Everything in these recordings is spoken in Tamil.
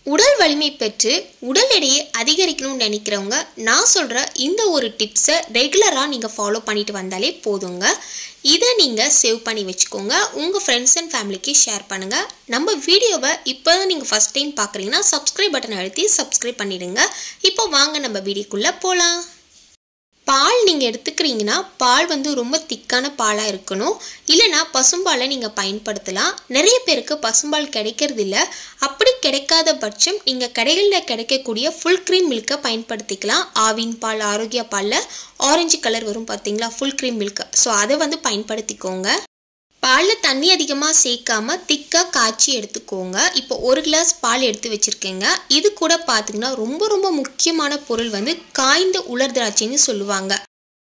உடல் வலிமை பெற்று உடல் எடையை அதிகரிக்கணும்னு நினைக்கிறவங்க நான் சொல்கிற இந்த ஒரு டிப்ஸை ரெகுலராக நீங்கள் ஃபாலோ பண்ணிட்டு வந்தாலே போதுங்க இதை நீங்கள் சேவ் பண்ணி வச்சுக்கோங்க உங்கள் ஃப்ரெண்ட்ஸ் அண்ட் ஃபேமிலிக்கு ஷேர் பண்ணுங்கள் நம்ம வீடியோவை இப்போ தான் நீங்கள் ஃபஸ்ட் டைம் பார்க்குறீங்கன்னா சப்ஸ்கிரைப் பட்டன் அழுத்தி சப்ஸ்கிரைப் பண்ணிடுங்க இப்போ வாங்க நம்ம வீடியோக்குள்ளே போகலாம் பால் நீங்கள் எடுத்துக்கிறீங்கன்னா பால் வந்து ரொம்ப திக்கான பாலாக இருக்கணும் இல்லைனா பசும்பாலை நீங்கள் பயன்படுத்தலாம் நிறைய பேருக்கு பசும்பால் கிடைக்கிறது இல்ல அப்படி கிடைக்காத பட்சம் நீங்கள் கடைகளில் கிடைக்கக்கூடிய ஃபுல் க்ரீம் மில்கை பயன்படுத்திக்கலாம் ஆவின் பால் ஆரோக்கிய பாலில் ஆரஞ்சு கலர் வரும் பார்த்தீங்களா ஃபுல் க்ரீம் மில்க் ஸோ அதை வந்து பயன்படுத்திக்கோங்க பாலில் தண்ணி அதிகமாக சேர்க்காம திக்காக காய்ச்சி எடுத்துக்கோங்க இப்போ ஒரு கிளாஸ் பால் எடுத்து வச்சுருக்கேங்க இது கூட பார்த்தீங்கன்னா ரொம்ப ரொம்ப முக்கியமான பொருள் வந்து காய்ந்த உலர் திராட்சைன்னு சொல்லுவாங்க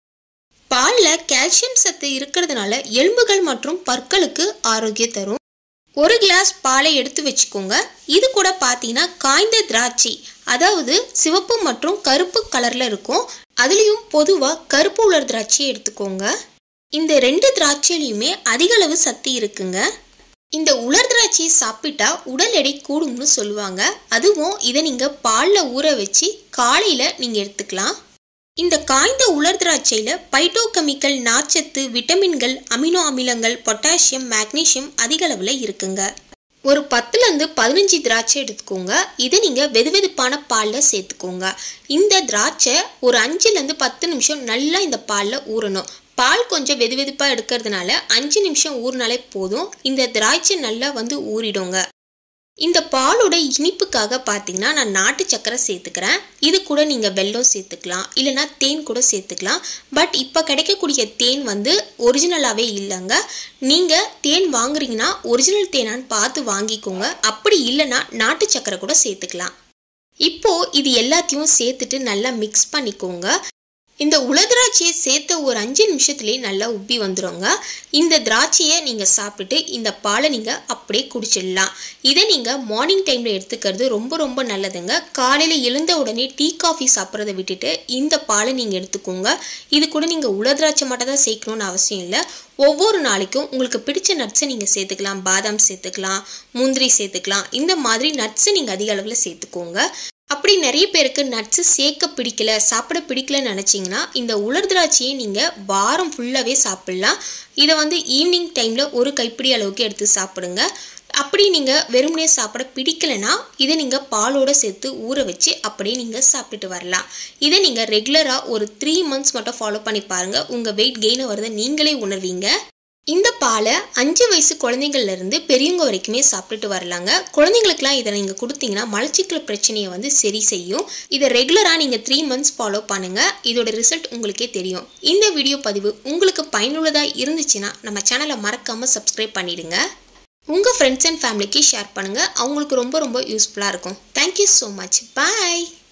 பாலில் கால்சியம் சத்து இருக்கிறதுனால எலும்புகள் மற்றும் பற்களுக்கு ஆரோக்கியம் தரும் ஒரு கிளாஸ் பாலை எடுத்து வச்சுக்கோங்க இது கூட பார்த்தீங்கன்னா காய்ந்த திராட்சை அதாவது சிவப்பு மற்றும் கருப்பு கலரில் இருக்கும் அதுலேயும் பொதுவாக கருப்பு உலர் திராட்சையை எடுத்துக்கோங்க இந்த ரெண்டு திராட்சையிலையுமே அதிக அளவு சக்தி இருக்குங்க இந்த உலர் திராட்சையை சாப்பிட்டா உடல் எடை கூடும்னு சொல்லுவாங்க அதுவும் இதை நீங்கள் பாலில் ஊற வச்சு காலையில் நீங்கள் எடுத்துக்கலாம் இந்த காய்ந்த உலர் திராட்சையில் பைட்டோகெமிக்கல் நார்ச்சத்து விட்டமின்கள் அமினோ அமிலங்கள் பொட்டாசியம் மேக்னீசியம் அதிக அளவில் இருக்குங்க ஒரு பத்துலேருந்து பதினஞ்சு திராட்சை எடுத்துக்கோங்க இதை நீங்கள் வெது வெதுப்பான பாலில் சேர்த்துக்கோங்க இந்த திராட்சை ஒரு அஞ்சுலேருந்து பத்து நிமிஷம் நல்லா இந்த பாலில் ஊறணும் பால் கொஞ்சம் வெது வெதுப்பாக எடுக்கிறதுனால அஞ்சு நிமிஷம் ஊறினாலே போதும் இந்த திராட்சை நல்லா வந்து ஊறிடுங்க இந்த பாலோட இனிப்புக்காக பார்த்தீங்கன்னா நான் நாட்டு சக்கரை சேர்த்துக்கிறேன் இது கூட நீங்கள் வெல்லம் சேர்த்துக்கலாம் இல்லைனா தேன் கூட சேர்த்துக்கலாம் பட் இப்போ கிடைக்கக்கூடிய தேன் வந்து ஒரிஜினலாகவே இல்லைங்க நீங்கள் தேன் வாங்குறீங்கன்னா ஒரிஜினல் தேனான்னு பார்த்து வாங்கிக்கோங்க அப்படி இல்லைன்னா நாட்டு சக்கரை கூட சேர்த்துக்கலாம் இப்போது இது எல்லாத்தையும் சேர்த்துட்டு நல்லா மிக்ஸ் பண்ணிக்கோங்க இந்த உலதிராட்சியை சேர்த்த ஒரு அஞ்சு நிமிஷத்துலேயே நல்லா உப்பி வந்துடுங்க இந்த திராட்சையை நீங்கள் சாப்பிட்டு இந்த பாலை நீங்கள் அப்படியே குடிச்சிடலாம் இதை நீங்கள் மார்னிங் டைமில் எடுத்துக்கிறது ரொம்ப ரொம்ப நல்லதுங்க காலையில் எழுந்த உடனே டீ காஃபி சாப்பிட்றத விட்டுட்டு இந்த பாலை நீங்கள் எடுத்துக்கோங்க இது கூட நீங்கள் உலதிராட்சை மட்டும் தான் சேர்க்கணும்னு அவசியம் இல்லை ஒவ்வொரு நாளைக்கும் உங்களுக்கு பிடிச்ச நட்ஸை நீங்கள் சேர்த்துக்கலாம் பாதாம் சேர்த்துக்கலாம் முந்திரி சேர்த்துக்கலாம் இந்த மாதிரி நட்ஸை நீங்கள் அதிக அளவில் சேர்த்துக்கோங்க அப்படி நிறைய பேருக்கு நட்ஸு சேர்க்க பிடிக்கல சாப்பிட பிடிக்கலன்னு நினச்சிங்கன்னா இந்த உலர் திராட்சையை நீங்கள் வாரம் ஃபுல்லாகவே சாப்பிட்லாம் இதை வந்து ஈவினிங் டைமில் ஒரு கைப்பிடி அளவுக்கு எடுத்து சாப்பிடுங்க அப்படி நீங்கள் வெறுமனே சாப்பிட பிடிக்கலைன்னா இதை நீங்கள் பாலோடு சேர்த்து ஊற வச்சு அப்படியே நீங்கள் சாப்பிட்டுட்டு வரலாம் இதை நீங்கள் ரெகுலராக ஒரு த்ரீ மந்த்ஸ் மட்டும் ஃபாலோ பண்ணி பாருங்கள் உங்கள் வெயிட் கெயின் வரதை நீங்களே உணர்வீங்க இந்த பாலை அஞ்சு வயசு குழந்தைங்கள்ல இருந்து பெரியவங்க வரைக்குமே சாப்பிட்டுட்டு வரலாங்க குழந்தைங்களுக்குலாம் இதை நீங்கள் கொடுத்தீங்கன்னா மலச்சிக்கல் பிரச்சனையை வந்து சரி செய்யும் இதை ரெகுலராக நீங்கள் த்ரீ மந்த்ஸ் ஃபாலோ பண்ணுங்கள் இதோட ரிசல்ட் உங்களுக்கே தெரியும் இந்த வீடியோ பதிவு உங்களுக்கு பயனுள்ளதாக இருந்துச்சுன்னா நம்ம சேனலை மறக்காமல் சப்ஸ்கிரைப் பண்ணிடுங்க உங்கள் ஃப்ரெண்ட்ஸ் அண்ட் ஃபேமிலிக்கு ஷேர் பண்ணுங்கள் அவங்களுக்கு ரொம்ப ரொம்ப யூஸ்ஃபுல்லாக இருக்கும் தேங்க்யூ ஸோ மச் பாய்